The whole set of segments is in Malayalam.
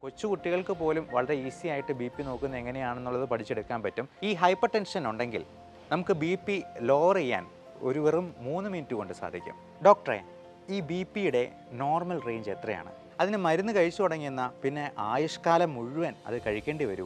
കൊച്ചു കുട്ടികൾക്ക് പോലും വളരെ ഈസി ആയിട്ട് ബി പി നോക്കുന്നത് എങ്ങനെയാണെന്നുള്ളത് പഠിച്ചെടുക്കാൻ പറ്റും ഈ ഹൈപ്പർ ടെൻഷൻ ഉണ്ടെങ്കിൽ നമുക്ക് ബി പി ലോവർ ചെയ്യാൻ ഒരു വെറും മൂന്ന് മിനിറ്റ് കൊണ്ട് സാധിക്കും ഡോക്ടറെ ഈ ബി പിയുടെ നോർമൽ റേഞ്ച് എത്രയാണ് അതിന് മരുന്ന് കഴിച്ചു തുടങ്ങിയെന്നാൽ പിന്നെ ആയുഷ്കാലം മുഴുവൻ അത് കഴിക്കേണ്ടി വരുമോ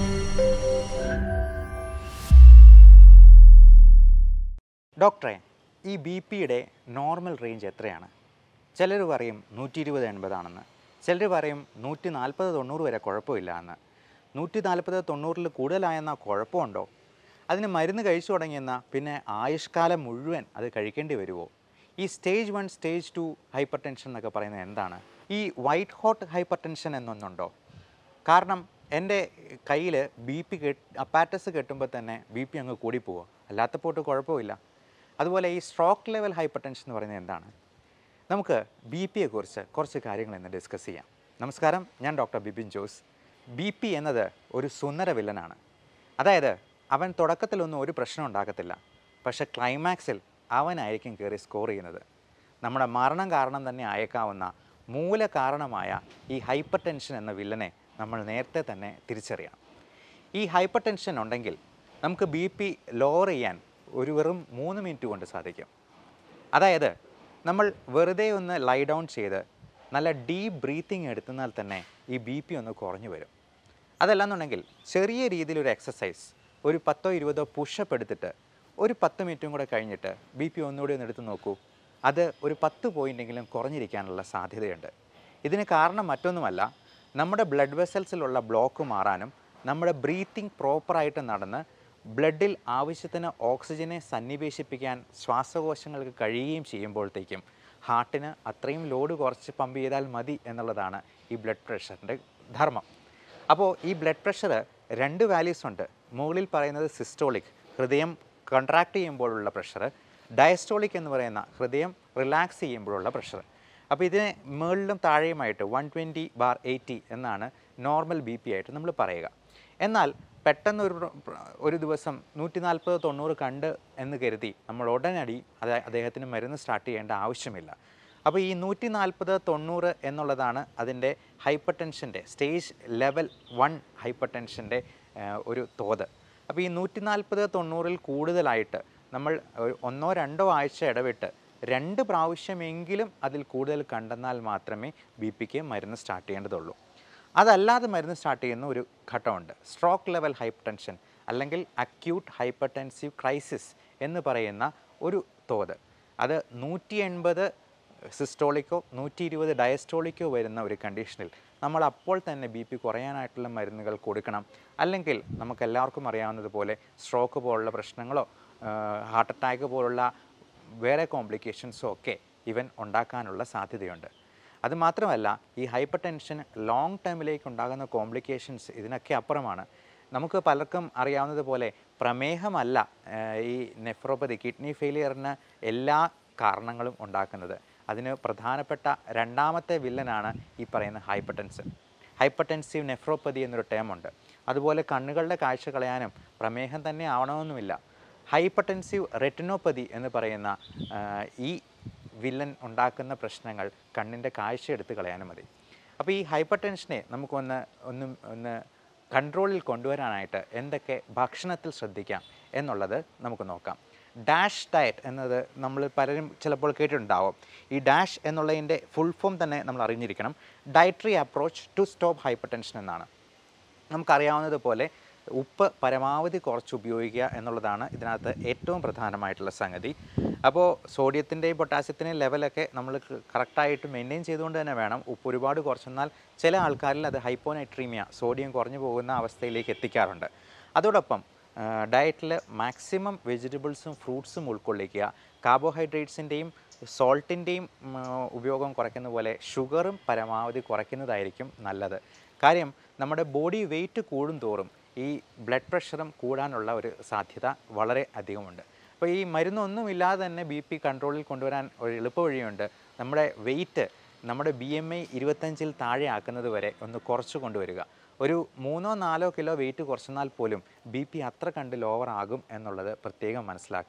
ഡോക്ടറെ ഈ ബി പിയുടെ നോർമൽ റേഞ്ച് എത്രയാണ് ചിലർ പറയും നൂറ്റി ഇരുപത് എൺപതാണെന്ന് ചിലർ പറയും നൂറ്റി നാൽപ്പത് തൊണ്ണൂറ് വരെ കുഴപ്പമില്ല എന്ന് നൂറ്റി നാൽപ്പത് തൊണ്ണൂറിൽ കൂടുതലായെന്നാൽ കുഴപ്പമുണ്ടോ അതിന് മരുന്ന് കഴിച്ചു തുടങ്ങിയെന്നാൽ പിന്നെ ആയുഷ്കാലം മുഴുവൻ അത് കഴിക്കേണ്ടി വരുമോ ഈ stage one stage two hypertension എന്നൊക്കെ പറയുന്നത് എന്താണ് ഈ വൈറ്റ് ഹോട്ട് ഹൈപ്പർ ടെൻഷൻ എന്നൊന്നുണ്ടോ കാരണം എൻ്റെ കയ്യിൽ ബി പി കെട്ട് അപ്പാറ്റസ് കെട്ടുമ്പോൾ തന്നെ ബി പി അങ്ങ് കൂടിപ്പോവുക അല്ലാത്തപ്പോട്ട് കുഴപ്പമില്ല അതുപോലെ ഈ സ്ട്രോക്ക് ലെവൽ ഹൈപ്പർ ടെൻഷൻ എന്ന് പറയുന്നത് എന്താണ് നമുക്ക് ബി പിയെക്കുറിച്ച് കുറച്ച് കാര്യങ്ങൾ ഇന്ന് ഡിസ്കസ് ചെയ്യാം നമസ്കാരം ഞാൻ doctor Bipin Jose B P എന്നത് ഒരു സുന്ദര വില്ലനാണ് അതായത് അവൻ തുടക്കത്തിലൊന്നും ഒരു പ്രശ്നം ഉണ്ടാക്കത്തില്ല പക്ഷെ ക്ലൈമാക്സിൽ അവനായിരിക്കും കയറി സ്കോർ ചെയ്യുന്നത് നമ്മുടെ മരണം കാരണം തന്നെ അയക്കാവുന്ന മൂല കാരണമായ ഈ ഹൈപ്പർ ടെൻഷൻ എന്ന വില്ലനെ നമ്മൾ നേരത്തെ തന്നെ തിരിച്ചറിയണം ഈ ഹൈപ്പർ ടെൻഷൻ ഉണ്ടെങ്കിൽ നമുക്ക് ബി പി ലോവർ ചെയ്യാൻ ഒരു വെറും മൂന്ന് മിനിറ്റ് കൊണ്ട് സാധിക്കും അതായത് നമ്മൾ വെറുതെ ഒന്ന് ലൈ ഡൗൺ ചെയ്ത് നല്ല ഡീപ്പ് ബ്രീത്തിങ് എടുത്തുന്നാൽ തന്നെ ഈ ബി പി ഒന്ന് കുറഞ്ഞു വരും അതല്ലാന്നുണ്ടെങ്കിൽ ചെറിയ രീതിയിലൊരു എക്സസൈസ് ഒരു പത്തോ ഇരുപതോ പുഷപ്പ് എടുത്തിട്ട് ഒരു പത്ത് മിനിറ്റും കൂടെ കഴിഞ്ഞിട്ട് ബി പി ഒന്നുകൂടി ഒന്ന് എടുത്ത് നോക്കൂ അത് ഒരു പത്ത് പോയിൻ്റെങ്കിലും കുറഞ്ഞിരിക്കാനുള്ള സാധ്യതയുണ്ട് ഇതിന് കാരണം മറ്റൊന്നുമല്ല നമ്മുടെ ബ്ലഡ് വെസൽസിലുള്ള ബ്ലോക്ക് മാറാനും നമ്മുടെ ബ്രീത്തിങ് പ്രോപ്പറായിട്ട് നടന്ന് ബ്ലഡിൽ ആവശ്യത്തിന് ഓക്സിജനെ സന്നിവേശിപ്പിക്കാൻ ശ്വാസകോശങ്ങൾക്ക് കഴിയുകയും ചെയ്യുമ്പോഴത്തേക്കും ഹാർട്ടിന് അത്രയും ലോഡ് കുറച്ച് പമ്പ് ചെയ്താൽ മതി എന്നുള്ളതാണ് ഈ ബ്ലഡ് പ്രഷറിൻ്റെ ധർമ്മം അപ്പോൾ ഈ ബ്ലഡ് പ്രഷർ രണ്ട് വാല്യൂസ് ഉണ്ട് മുകളിൽ പറയുന്നത് സിസ്റ്റോളിക് ഹൃദയം കൺട്രാക്ട് ചെയ്യുമ്പോഴുള്ള പ്രഷർ ഡയസ്റ്റോളിക് എന്ന് പറയുന്ന ഹൃദയം റിലാക്സ് ചെയ്യുമ്പോഴുള്ള പ്രഷർ അപ്പോൾ ഇതിന് മുകളിലും താഴെയുമായിട്ട് വൺ ട്വൻറ്റി ബാർ എയ്റ്റി എന്നാണ് നോർമൽ ബി പി ആയിട്ട് നമ്മൾ പറയുക എന്നാൽ പെട്ടെന്ന് ഒരു പ്ര- ഒരു ദിവസം നൂറ്റി നാൽപ്പത് തൊണ്ണൂറ് കണ്ട് എന്ന് കരുതി നമ്മൾ ഉടനടി അത് അദ്ദേഹത്തിന് മരുന്ന് സ്റ്റാർട്ട് ചെയ്യേണ്ട ആവശ്യമില്ല അപ്പോൾ ഈ നൂറ്റി നാൽപ്പത് തൊണ്ണൂറ് എന്നുള്ളതാണ് അതിൻ്റെ ഹൈപ്പർ ടെൻഷൻ്റെ സ്റ്റേജ് ലെവൽ വൺ ഹൈപ്പർ ടെൻഷൻ്റെ ഒരു തോത് അപ്പോൾ ഈ നൂറ്റി നാൽപ്പത് തൊണ്ണൂറിൽ കൂടുതലായിട്ട് നമ്മൾ ഒരു ഒന്നോ രണ്ടോ ആഴ്ച ഇടവിട്ട് രണ്ട് പ്രാവശ്യമെങ്കിലും അതിൽ കൂടുതൽ കണ്ടെന്നാൽ മാത്രമേ ബി പിക്ക് മരുന്ന് സ്റ്റാർട്ട് ചെയ്യേണ്ടതുള്ളൂ അതല്ലാതെ മരുന്ന് സ്റ്റാർട്ട് ചെയ്യുന്ന ഒരു ഘട്ടമുണ്ട് സ്ട്രോക്ക് ലെവൽ ഹൈപ്പർ ടെൻഷൻ അല്ലെങ്കിൽ അക്യൂട്ട് ഹൈപ്പർ ടെൻസീവ് ക്രൈസിസ് എന്ന് പറയുന്ന ഒരു തോത് അത് നൂറ്റി എൺപത് സിസ്റ്റോളിക്കോ നൂറ്റി ഇരുപത് ഡയസ്റ്റോളിക്കോ വരുന്ന ഒരു കണ്ടീഷനിൽ നമ്മൾ അപ്പോൾ തന്നെ ബി പി കുറയാനായിട്ടുള്ള മരുന്നുകൾ കൊടുക്കണം അല്ലെങ്കിൽ നമുക്ക് എല്ലാവർക്കും അറിയാവുന്നതുപോലെ സ്ട്രോക്ക് പോലുള്ള പ്രശ്നങ്ങളോ ഹാർട്ട് അറ്റാക്ക് പോലുള്ള വേറെ കോംപ്ലിക്കേഷൻസോ ഒക്കെ ഇവൻ ഉണ്ടാക്കാനുള്ള സാധ്യതയുണ്ട് അത് മാത്രമല്ല ഈ ഹൈപ്പർ ടെൻഷൻ ലോങ് ടേമിലേക്ക് ഉണ്ടാകുന്ന കോംപ്ലിക്കേഷൻസ് ഇതിനൊക്കെ അപ്പുറമാണ് നമുക്ക് പലർക്കും അറിയാവുന്നതുപോലെ പ്രമേഹമല്ല ആഹ് ഈ നെഫ്രോപ്പതി കിഡ്നി ഫെയിലിയറിന് എല്ലാ കാരണങ്ങളും ഉണ്ടാക്കുന്നത് അതിന് പ്രധാനപ്പെട്ട രണ്ടാമത്തെ വില്ലനാണ് ഈ പറയുന്ന hypertension hypertensive nephropathy എന്നൊരു ടേമുണ്ട് അതുപോലെ കണ്ണുകളുടെ കാഴ്ച കളയാനും പ്രമേഹം തന്നെ ആവണമെന്നുമില്ല ഹൈപ്പർ ടെൻസീവ് റെറ്റിനോപ്പതി എന്ന് പറയുന്ന ആഹ് ഈ വില്ലൻ ഉണ്ടാക്കുന്ന പ്രശ്നങ്ങൾ കണ്ണിൻ്റെ കാഴ്ച എടുത്ത് കളയാനും മതി അപ്പോൾ ഈ ഹൈപ്പർ ടെൻഷനെ നമുക്കൊന്ന് ഒന്ന് ഒന്ന് കൺട്രോളിൽ കൊണ്ടുവരാനായിട്ട് എന്തൊക്കെ ഭക്ഷണത്തിൽ ശ്രദ്ധിക്കാം എന്നുള്ളത് നമുക്ക് നോക്കാം ഡാഷ് ഡയറ്റ് എന്നത് നമ്മൾ പലരും ചിലപ്പോൾ കേട്ടിട്ടുണ്ടാവും ഈ ഡാഷ് എന്നുള്ളതിൻ്റെ ഫുൾ ഫോം തന്നെ നമ്മൾ അറിഞ്ഞിരിക്കണം dietary approach to stop hypertension എന്നാണ് നമുക്കറിയാവുന്നതുപോലെ ഉപ്പ് പരമാവധി കുറച്ച് ഉപയോഗിക്കുക എന്നുള്ളതാണ് ഇതിനകത്ത് ഏറ്റവും പ്രധാനമായിട്ടുള്ള സംഗതി അപ്പോൾ സോഡിയത്തിൻ്റെയും പൊട്ടാസ്യത്തിൻ്റെയും ലെവലൊക്കെ നമ്മൾ കറക്റ്റായിട്ട് മെയിൻറ്റെയിൻ ചെയ്തുകൊണ്ട് തന്നെ വേണം ഉപ്പ് ഒരുപാട് കുറച്ചെന്നാൽ ചില ആൾക്കാരിൽ അത് ഹൈപ്പോനൈട്രീമിയ സോഡിയം കുറഞ്ഞു പോകുന്ന അവസ്ഥയിലേക്ക് എത്തിക്കാറുണ്ട് അതോടൊപ്പം ഡയറ്റിൽ മാക്സിമം വെജിറ്റബിൾസും ഫ്രൂട്ട്സും ഉൾക്കൊള്ളിക്കുക കാർബോഹൈഡ്രേറ്റ്സിൻ്റെയും സോൾട്ടിൻ്റെയും ഉപയോഗം കുറയ്ക്കുന്ന പോലെ ഷുഗറും പരമാവധി കുറയ്ക്കുന്നതായിരിക്കും നല്ലത് കാര്യം നമ്മുടെ ബോഡി വെയിറ്റ് കൂടും തോറും ഈ ബ്ലഡ് പ്രഷറും കൂടാനുള്ള ഒരു സാധ്യത വളരെ അധികമുണ്ട് അപ്പോൾ ഈ മരുന്നൊന്നുമില്ലാതെ തന്നെ ബി പി കൺട്രോളിൽ കൊണ്ടുവരാൻ ഒരു എളുപ്പ വഴിയുണ്ട് നമ്മുടെ വെയിറ്റ് നമ്മുടെ ബി എം ഐ ഇരുപത്തഞ്ചിൽ താഴെ ആക്കുന്നത് വരെ ഒന്ന് കുറച്ച് കൊണ്ടുവരിക ഒരു മൂന്നോ നാലോ കിലോ വെയിറ്റ് കുറച്ചെന്നാൽ പോലും ബി പി അത്ര കണ്ട് ലോവർ ആകും എന്നുള്ളത് പ്രത്യേകം മനസ്സിലാക്കുക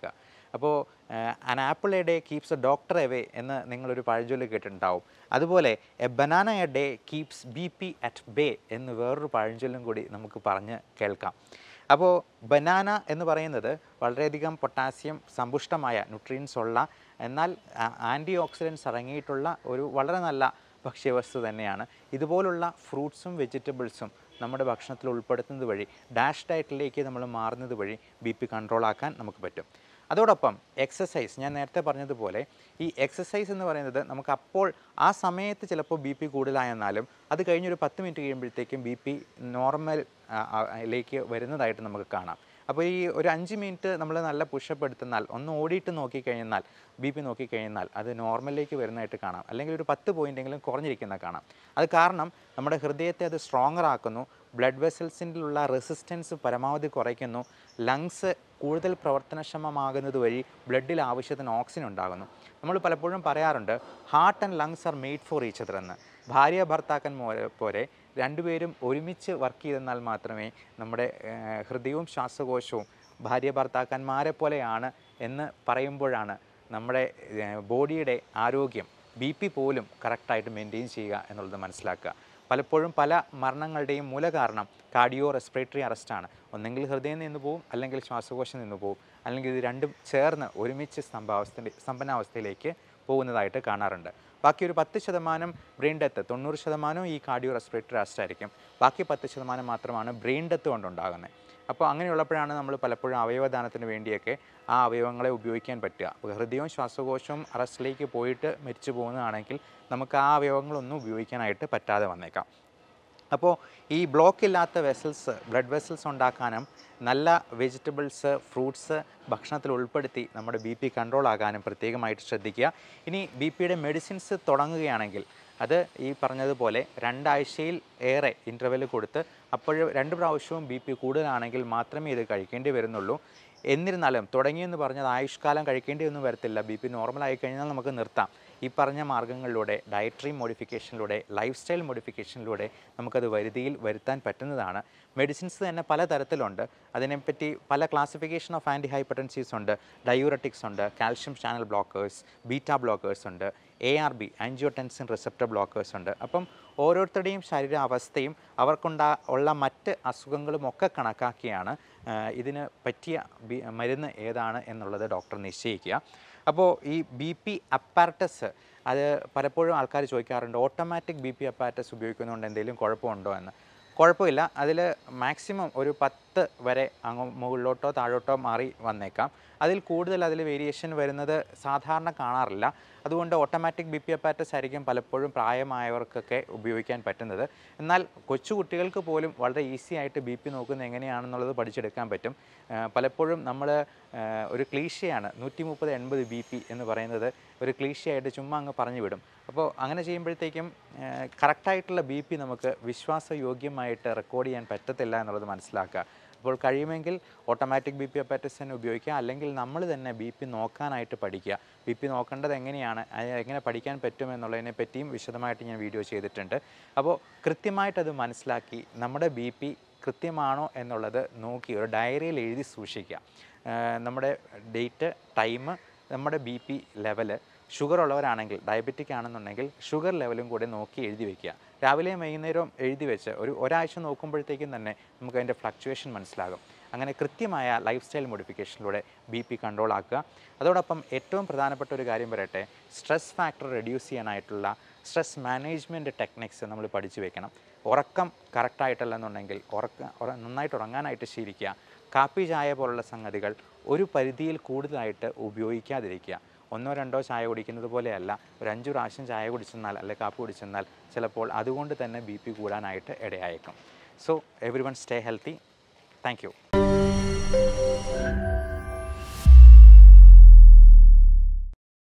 അപ്പോൾ an apple a day keeps a doctor away എന്ന് നിങ്ങളൊരു പഴഞ്ചൊല്ല് കേട്ടിട്ടുണ്ടാവും അതുപോലെ a banana a day keeps B P at bay എന്ന് വേറൊരു പഴഞ്ചൊല്ലും കൂടി നമുക്ക് പറഞ്ഞ് കേൾക്കാം അപ്പോൾ ബനാന എന്ന് പറയുന്നത് വളരെയധികം പൊട്ടാസ്യം സമ്പുഷ്ടമായ ന്യൂട്രിയൻസ് ഉള്ള എന്നാൽ ആൻറ്റി ഓക്സിഡൻസ് അടങ്ങിയിട്ടുള്ള ഒരു വളരെ നല്ല ഭക്ഷ്യവസ്തു തന്നെയാണ് ഇതുപോലുള്ള ഫ്രൂട്ട്സും വെജിറ്റബിൾസും നമ്മുടെ ഭക്ഷണത്തിൽ ഉൾപ്പെടുത്തുന്നത് വഴി ഡാഷ് ഡയറ്റിലേക്ക് നമ്മൾ മാറുന്നത് വഴി ബി പി കൺട്രോൾ ആക്കാൻ നമുക്ക് പറ്റും അതോടൊപ്പം എക്സസൈസ് ഞാൻ നേരത്തെ പറഞ്ഞതുപോലെ ഈ എക്സസൈസ് എന്ന് പറയുന്നത് നമുക്ക് അപ്പോൾ ആ സമയത്ത് ചിലപ്പോൾ ബി പി കൂടുതലായെന്നാലും അത് കഴിഞ്ഞൊരു പത്ത് മിനിറ്റ് കഴിയുമ്പോഴത്തേക്കും ബി പി നോർമൽ ലേക്ക് വരുന്നതായിട്ട് നമുക്ക് കാണാം അപ്പോൾ ഈ ഒരു അഞ്ച് മിനിറ്റ് നമ്മൾ നല്ല പുഷപ്പ് എടുത്തെന്നാൽ ഒന്ന് ഓടിയിട്ട് നോക്കിക്കഴിഞ്ഞാൽ ബി പി നോക്കിക്കഴിഞ്ഞാൽ അത് നോർമലിലേക്ക് വരുന്നതായിട്ട് കാണാം അല്ലെങ്കിൽ ഒരു പത്ത് പോയിൻ്റെങ്കിലും കുറഞ്ഞിരിക്കുന്ന കാണാം അത് കാരണം നമ്മുടെ ഹൃദയത്തെ അത് സ്ട്രോങ്ങർ ആക്കുന്നു ബ്ലഡ് വെസൽസിലുള്ള റെസിസ്റ്റൻസ് പരമാവധി കുറയ്ക്കുന്നു ലങ്സ് കൂടുതൽ പ്രവർത്തനക്ഷമമാകുന്നത് വഴി ബ്ലഡിൽ ആവശ്യത്തിന് ഓക്സിജൻ ഉണ്ടാകുന്നു നമ്മൾ പലപ്പോഴും പറയാറുണ്ട് heart and lungs are made for each other എന്ന് ഭാര്യ ഭർത്താക്കൻ മോ- പോലെ രണ്ടുപേരും ഒരുമിച്ച് വർക്ക് ചെയ്തെന്നാൽ മാത്രമേ നമ്മുടെ ഏഹ്, ഹൃദയവും ശ്വാസകോശവും ഭാര്യ ഭർത്താക്കന്മാരെ പോലെയാണ് എന്ന് പറയുമ്പോഴാണ് നമ്മുടെ ഏഹ്, ബോഡിയുടെ ആരോഗ്യം ബി പി പോലും കറക്റ്റായിട്ട് മെയിൻറ്റെയിൻ ചെയ്യുക എന്നുള്ളത് മനസ്സിലാക്കുക പലപ്പോഴും പല മരണങ്ങളുടെയും മൂല കാരണം കാർഡിയോ റെസ്പിറേറ്ററി അറസ്റ്റാണ് ഒന്നെങ്കിൽ ഹൃദയം നിന്ന് പോവും അല്ലെങ്കിൽ ശ്വാസകോശം നിന്ന് പോവും അല്ലെങ്കിൽ ഇത് രണ്ടും ചേർന്ന് ഒരുമിച്ച് സ്തംഭാവസ്ഥ സ്തംഭനാവസ്ഥയിലേക്ക് പോകുന്നതായിട്ട് കാണാറുണ്ട് ബാക്കി ഒരു പത്ത് ശതമാനം ബ്രെയിൻ ഡെത്ത് തൊണ്ണൂറ് ശതമാനവും ഈ കാർഡിയോ റെസ്പിറേറ്ററി അറസ്റ്റ് ആയിരിക്കും ബാക്കി പത്ത് ശതമാനം മാത്രമാണ് ബ്രെയിൻ ഡെത്ത് കൊണ്ടുണ്ടാകുന്നത് അപ്പോൾ അങ്ങനെയുള്ളപ്പോഴാണ് നമ്മൾ പലപ്പോഴും അവയവദാനത്തിന് വേണ്ടിയൊക്കെ ആ അവയവങ്ങളെ ഉപയോഗിക്കാൻ പറ്റുക അപ്പോൾ ഹൃദയവും ശ്വാസകോശവും അറസ്റ്റിലേക്ക് പോയിട്ട് മരിച്ചു പോകുന്നതാണെങ്കിൽ നമുക്ക് ആ അവയവങ്ങളൊന്നും ഉപയോഗിക്കാനായിട്ട് പറ്റാതെ വന്നേക്കാം അപ്പോൾ ഈ ബ്ലോക്ക് ഇല്ലാത്ത വെസൽസ് ബ്ലഡ് വെസൽസ് ഉണ്ടാക്കാനും നല്ല വെജിറ്റബിൾസ് ഫ്രൂട്ട്സ് ഭക്ഷണത്തിൽ ഉൾപ്പെടുത്തി നമ്മുടെ ബി പി കൺട്രോൾ ആകാനും പ്രത്യേകമായിട്ട് ശ്രദ്ധിക്കുക ഇനി ബി പിയുടെ മെഡിസിൻസ് തുടങ്ങുകയാണെങ്കിൽ അത് ഈ പറഞ്ഞതുപോലെ രണ്ടാഴ്ചയിൽ ഏറെ ഇൻ്റർവെൽ കൊടുത്ത് അപ്പോഴും രണ്ട് പ്രാവശ്യവും ബി പി കൂടുതലാണെങ്കിൽ മാത്രമേ ഇത് കഴിക്കേണ്ടി വരുന്നുള്ളൂ എന്നിരുന്നാലും തുടങ്ങിയെന്ന് പറഞ്ഞത് ആയുഷ്കാലം കഴിക്കേണ്ടി ഒന്നും വരത്തില്ല ബി പി നോർമൽ ആയി കഴിഞ്ഞാൽ നമുക്ക് നിർത്താം ഈ പറഞ്ഞ മാർഗ്ഗങ്ങളിലൂടെ ഡയറ്ററി മോഡിഫിക്കേഷനിലൂടെ ലൈഫ് സ്റ്റൈൽ മോഡിഫിക്കേഷനിലൂടെ നമുക്കത് വരുതിയിൽ വരുത്താൻ പറ്റുന്നതാണ് മെഡിസിൻസ് തന്നെ പല തരത്തിലുണ്ട് അതിനെപ്പറ്റി പല ക്ലാസിഫിക്കേഷൻ ഓഫ് ആൻറ്റി ഹൈപ്പർട്ടൻസീസ് ഉണ്ട് ഡയൂറട്ടിക്സ് ഉണ്ട് calcium channel blockers beta blockers ഉണ്ട് A R B angiotensin receptor blockers ഉണ്ട് അപ്പം ഓരോരുത്തരുടെയും ശരീരാവസ്ഥയും അവർക്കുണ്ടാ ഉള്ള മറ്റ് അസുഖങ്ങളും ഒക്കെ കണക്കാക്കിയാണ് ആ, ഇതിന് പറ്റിയ ബി- മരുന്ന് ഏതാണ് എന്നുള്ളത് ഡോക്ടർ നിശ്ചയിക്കുക അപ്പോൾ ഈ ബി പി അപ്പാരറ്റസ് അത് പലപ്പോഴും ആൾക്കാർ ചോദിക്കാറുണ്ട് ഓട്ടോമാറ്റിക് ബി പി അപ്പാരറ്റസ് ഉപയോഗിക്കുന്നതുകൊണ്ട് എന്തെങ്കിലും കുഴപ്പമുണ്ടോ എന്ന് കുഴപ്പമില്ല അതിൽ മാക്സിമം ഒരു പത്ത് വരെ അങ്ങ് മുകളിലോട്ടോ താഴോട്ടോ മാറി വന്നേക്കാം അതിൽ കൂടുതൽ അതിൽ വേരിയേഷൻ വരുന്നത് സാധാരണ കാണാറില്ല അതുകൊണ്ട് ഓട്ടോമാറ്റിക് ബി പി അപ്പാറ്റസ് ആയിരിക്കും പലപ്പോഴും പ്രായമായവർക്കൊക്കെ ഉപയോഗിക്കാൻ പറ്റുന്നത് എന്നാൽ കൊച്ചു കുട്ടികൾക്ക് പോലും വളരെ ഈസി ആയിട്ട് ബി പി നോക്കുന്നത് എങ്ങനെയാണെന്നുള്ളത് പഠിച്ചെടുക്കാൻ പറ്റും ആ, പലപ്പോഴും നമ്മൾ ഒരു ക്ലീശയാണ് നൂറ്റി മുപ്പത് എൺപത് ബി പി എന്ന് പറയുന്നത് ഒരു ക്ലീശയായിട്ട് ചുമ്മാ അങ്ങ് പറഞ്ഞു വിടും അപ്പോൾ അങ്ങനെ ചെയ്യുമ്പോഴത്തേക്കും കറക്റ്റായിട്ടുള്ള ബി പി നമുക്ക് വിശ്വാസയോഗ്യമായിട്ട് റെക്കോർഡ് ചെയ്യാൻ പറ്റത്തില്ല എന്നുള്ളത് മനസ്സിലാക്കുക അപ്പോൾ കഴിയുമെങ്കിൽ ഓട്ടോമാറ്റിക് ബി പി അപ്പാറ്റസ് തന്നെ ഉപയോഗിക്കുക അല്ലെങ്കിൽ നമ്മൾ തന്നെ ബി പി നോക്കാനായിട്ട് പഠിക്കുക ബി പി നോക്കേണ്ടത് എങ്ങനെയാണ് അത് എങ്ങനെ പഠിക്കാൻ പറ്റും എന്നുള്ളതിനെ പറ്റിയും വിശദമായിട്ട് ഞാൻ വീഡിയോ ചെയ്തിട്ടുണ്ട് അപ്പോൾ കൃത്യമായിട്ട് അത് മനസ്സിലാക്കി നമ്മുടെ ബി പി കൃത്യമാണോ എന്നുള്ളത് നോക്കി ഒരു ഡയറിയിൽ എഴുതി സൂക്ഷിക്കുക ആ, നമ്മുടെ ഡേറ്റ് ടൈം നമ്മുടെ ബി പി ലെവല് ഷുഗർ ഉള്ളവരാണെങ്കിൽ ഡയബറ്റിക് ആണെന്നുണ്ടെങ്കിൽ ഷുഗർ ലെവലും കൂടി നോക്കി എഴുതി വെക്കുക രാവിലെയും വൈകുന്നേരവും എഴുതി വെച്ച് ഒരു ഒരാഴ്ച നോക്കുമ്പോഴത്തേക്കും തന്നെ നമുക്ക് അതിൻ്റെ ഫ്ലക്ച്വേഷൻ മനസ്സിലാകും അങ്ങനെ കൃത്യമായ ലൈഫ് സ്റ്റൈൽ മോഡിഫിക്കേഷനിലൂടെ ബി പി കൺട്രോൾ ആക്കുക അതോടൊപ്പം ഏറ്റവും പ്രധാനപ്പെട്ട ഒരു കാര്യം പറയട്ടെ സ്ട്രെസ് ഫാക്ടർ റെഡ്യൂസ് ചെയ്യാനായിട്ടുള്ള സ്ട്രെസ് മാനേജ്മെൻറ്റ് ടെക്നിക്സ് നമ്മൾ പഠിച്ചു വെക്കണം ഉറക്കം കറക്റ്റായിട്ടല്ലെന്നുണ്ടെങ്കിൽ ഉറക്ക ഉറ നന്നായിട്ട് ഉറങ്ങാനായിട്ട് ശീലിക്കുക കാപ്പി ചായ പോലുള്ള സംഗതികൾ ഒരു പരിധിയിൽ കൂടുതലായിട്ട് ഉപയോഗിക്കാതിരിക്കുക ഒന്നോ രണ്ടോ ചായ കുടിക്കുന്നത് പോലെയല്ല ഒരു അഞ്ച് പ്രാവശ്യം ചായ കുടിച്ചെന്നാൽ അല്ലെ കാപ്പി കുടിച്ചെന്നാൽ ചിലപ്പോൾ അതുകൊണ്ട് തന്നെ ബി പി കൂടാനായിട്ട് ഇടയായേക്കും so everyone stay healthy thank U